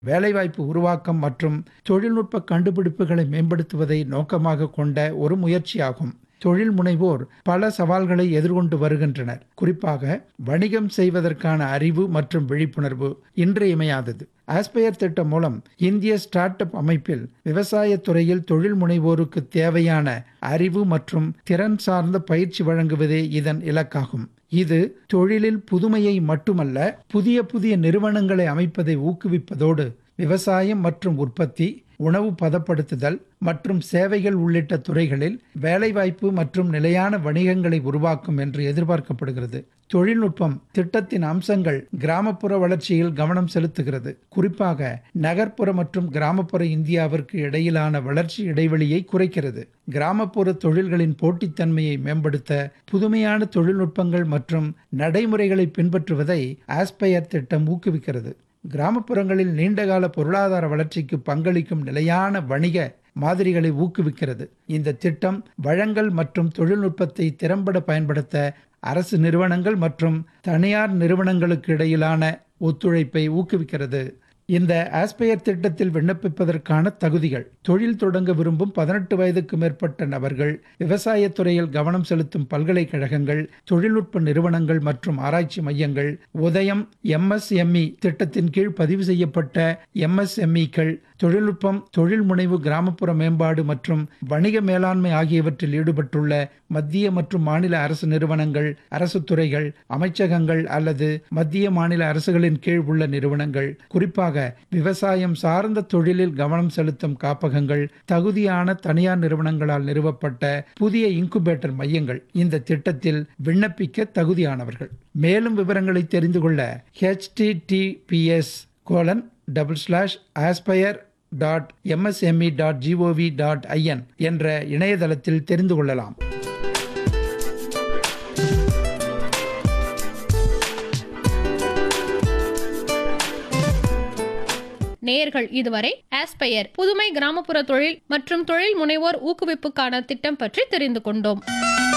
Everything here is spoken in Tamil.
வேலைவாய்ப்பு உருவாக்கம் மற்றும் தொழில்நுட்ப கண்டுபிடிப்புகளை மேம்படுத்துவதை நோக்கமாக கொண்ட ஒரு முயற்சியாகும் தொழில் முனைவோர் பல சவால்களை எதிர்கொண்டு வருகின்றனர் குறிப்பாக வணிகம் செய்வதற்கான அறிவு மற்றும் விழிப்புணர்வு இன்றியமையாதது ஆஸ்பயர் திட்டம் மூலம் இந்திய ஸ்டார்ட் அப் அமைப்பில் விவசாயத் துறையில் தொழில் முனைவோருக்கு தேவையான அறிவு மற்றும் திறன் சார்ந்த பயிற்சி வழங்குவதே இதன் இலக்காகும் இது தொழிலில் புதுமையை மட்டுமல்ல புதிய புதிய நிறுவனங்களை அமைப்பதை ஊக்குவிப்பதோடு விவசாயம் மற்றும் உற்பத்தி உணவு பதப்படுத்துதல் மற்றும் சேவைகள் உள்ளிட்ட துறைகளில் வேலைவாய்ப்பு மற்றும் நிலையான வணிகங்களை உருவாக்கும் என்று எதிர்பார்க்கப்படுகிறது தொழில்நுட்பம் திட்டத்தின் அம்சங்கள் கிராமப்புற வளர்ச்சியில் கவனம் செலுத்துகிறது குறிப்பாக நகர்ப்புற மற்றும் கிராமப்புற இந்தியாவிற்கு இடையிலான வளர்ச்சி இடைவெளியை குறைக்கிறது கிராமப்புற தொழில்களின் போட்டித்தன்மையை மேம்படுத்த புதுமையான தொழில்நுட்பங்கள் மற்றும் நடைமுறைகளை பின்பற்றுவதை ஆஸ்பயர் திட்டம் ஊக்குவிக்கிறது கிராமப்புறங்களில் நீண்டகால பொருளாதார வளர்ச்சிக்கு பங்களிக்கும் நிலையான வணிக மாதிரிகளை ஊக்குவிக்கிறது இந்த திட்டம் வழங்கல் மற்றும் தொழில்நுட்பத்தை திறம்பட பயன்படுத்த அரசு நிறுவனங்கள் மற்றும் தனியார் நிறுவனங்களுக்கு இடையிலான ஒத்துழைப்பை ஊக்குவிக்கிறது இந்த ஆஸ்பயர் திட்டத்தில் விண்ணப்பிப்பதற்கான தகுதிகள் தொழில் தொடங்க விரும்பும் பதினெட்டு வயதுக்கு மேற்பட்ட நபர்கள் விவசாயத் துறையில் கவனம் செலுத்தும் பல்கலைக்கழகங்கள் தொழில்நுட்ப நிறுவனங்கள் மற்றும் ஆராய்ச்சி மையங்கள் உதயம் எம்எஸ்எம்இ திட்டத்தின் கீழ் பதிவு செய்யப்பட்ட எம்எஸ்எம்இக்கள் தொழில்நுட்பம் தொழில் முனைவு கிராமப்புற மேம்பாடு மற்றும் வணிக மேலாண்மை ஆகியவற்றில் ஈடுபட்டுள்ள மத்திய மற்றும் மாநில அரசு நிறுவனங்கள் அரசு துறைகள் அமைச்சகங்கள் அல்லது மத்திய மாநில அரசுகளின் கீழ் உள்ள நிறுவனங்கள் குறிப்பாக விவசாயம் சார்ந்த தொழிலில் கவனம் செலுத்தும் காப்பகங்கள் தகுதியான தனியார் நிறுவனங்களால் நிறுவப்பட்ட புதிய இன்குபேட்டர் மையங்கள் இந்த திட்டத்தில் விண்ணப்பிக்க தகுதியானவர்கள் மேலும் விவரங்களை தெரிந்து கொள்ள HTTPS colon double slash aspire dot MSME dot GOV dot IN என்ற இணையதளத்தில் தெரிந்து கொள்ளலாம் நேயர்கள் இதுவரை ஆஸ்பயர் புதுமை கிராமப்புற தொழில் மற்றும் தொழில் முனைவோர் ஊக்குவிப்புக்கான திட்டம் பற்றி தெரிந்து கொண்டோம்